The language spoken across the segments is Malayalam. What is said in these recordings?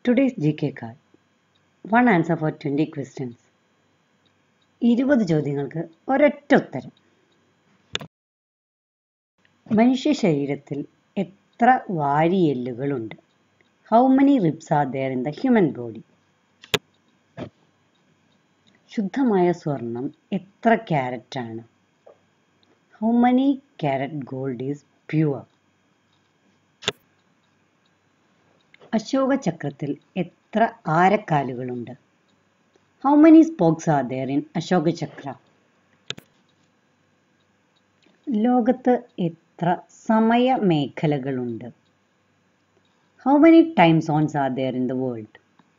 Today's GK card. One answer for 20 questions. ഇരുപത് ചോദ്യങ്ങൾക്ക് ഒരൊറ്റ ഉത്തരം മനുഷ്യ ശരീരത്തിൽ എത്ര വാരിയെല്ലുകളുണ്ട് how many ribs are there in the human body ശുദ്ധമായ സ്വർണം എത്ര ക്യാരറ്റ് ആണ് how many carat gold is pure അശോക ചക്രത്തിൽ എത്ര ആരക്കാലുകളുണ്ട് how many spokes are there in Ashoka Chakra ലോകത്ത് എത്ര സമയ മേഖലകളുണ്ട് how many time zones are there in the world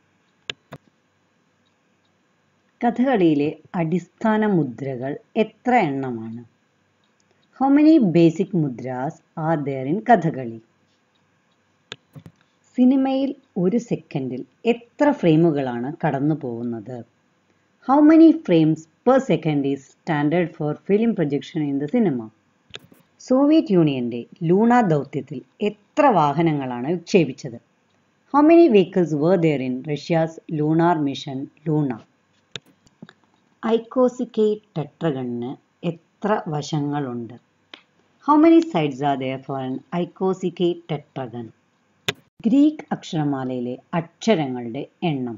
കഥകളിയിലെ അടിസ്ഥാന മുദ്രകൾ എത്ര എണ്ണമാണ് how many basic mudras are there in Kathakali സിനിമയിൽ ഒരു സെക്കൻഡിൽ എത്ര ഫ്രെയിമുകളാണ് കടന്നു പോകുന്നത് how many frames per second is standard for film projection in the cinema Soviet യൂണിയന്റെ ലൂണ ദൗത്യത്തിൽ എത്ര വാഹനങ്ങളാണ് വിക്ഷേപിച്ചത് how many vehicles were there in Russia's lunar mission Luna ഐക്കോസിക്കൈ ടെട്രഗണിന് എത്ര വശങ്ങളുണ്ട് how many sides are there for an icositetragon Greek അക്ഷരമാലയിലെ അക്ഷരങ്ങളുടെ എണ്ണം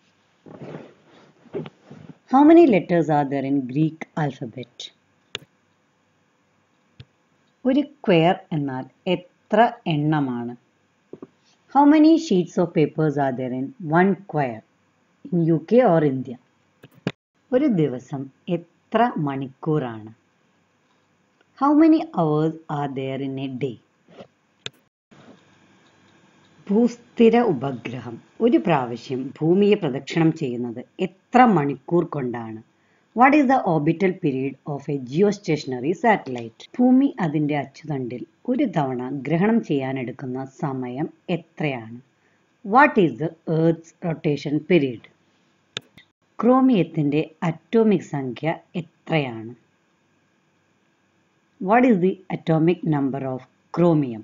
how many letters are there in Greek alphabet ഒരു ക്വയർ എന്നാൽ എത്ര എണ്ണമാണ് how many sheets of papers are there in one quire in U K or India ഒരു ദിവസം എത്ര മണിക്കൂറാണ് how many hours are there in a day ഭൂസ്ഥിര ഉപഗ്രഹം ഒരു പ്രാവശ്യം ഭൂമിയെ പ്രദക്ഷിണം ചെയ്യുന്നത് എത്ര മണിക്കൂർ കൊണ്ടാണ് what is the orbital period of a geostationary satellite ഭൂമി അതിൻ്റെ അച്ചുതണ്ടിൽ ഒരു തവണ ഗ്രഹണം ചെയ്യാനെടുക്കുന്ന സമയം എത്രയാണ് what is the earth's rotation period ക്രോമിയത്തിൻ്റെ അറ്റോമിക് സംഖ്യ എത്രയാണ് what is the atomic number of chromium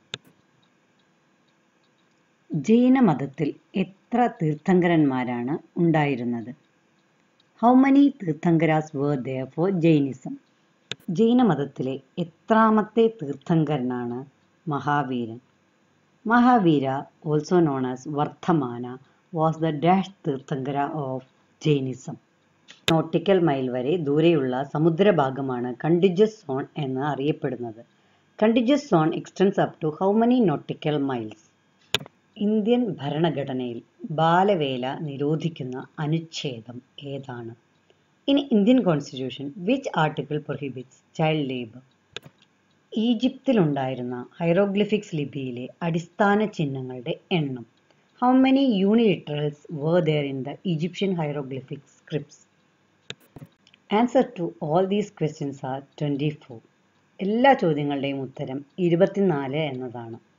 ജൈനമതത്തിൽ എത്ര തീർത്ഥങ്കരന്മാരാണ് ഉണ്ടായിരുന്നത് how many tirthankaras were there for Jainism ജൈനമതത്തിലെ എത്രാമത്തെ തീർത്ഥങ്കരനാണ് മഹാവീരൻ Mahavira also known as Vardhamana was the dash tirthankara of Jainism nautical mile വരെ ദൂരെയുള്ള സമുദ്രഭാഗമാണ് കണ്ടിജസ് സോൺ എന്ന് അറിയപ്പെടുന്നത് contiguous zone extends up to how many nautical miles Indian ഭരണഘടനയിൽ ബാലവേല നിരോധിക്കുന്ന അനുച്ഛേദം ഏതാണ് in Indian constitution which article prohibits child labour ഈജിപ്തിലുണ്ടായിരുന്ന ഹൈറോഗ്ലിഫിക്സ് ലിപിയിലെ അടിസ്ഥാന ചിഹ്നങ്ങളുടെ എണ്ണം how many unilaterals were there in the Egyptian hieroglyphic scripts answer to all these questions are twenty four എല്ലാ ചോദ്യങ്ങളുടെയും ഉത്തരം ഇരുപത്തിനാല് എന്നതാണ്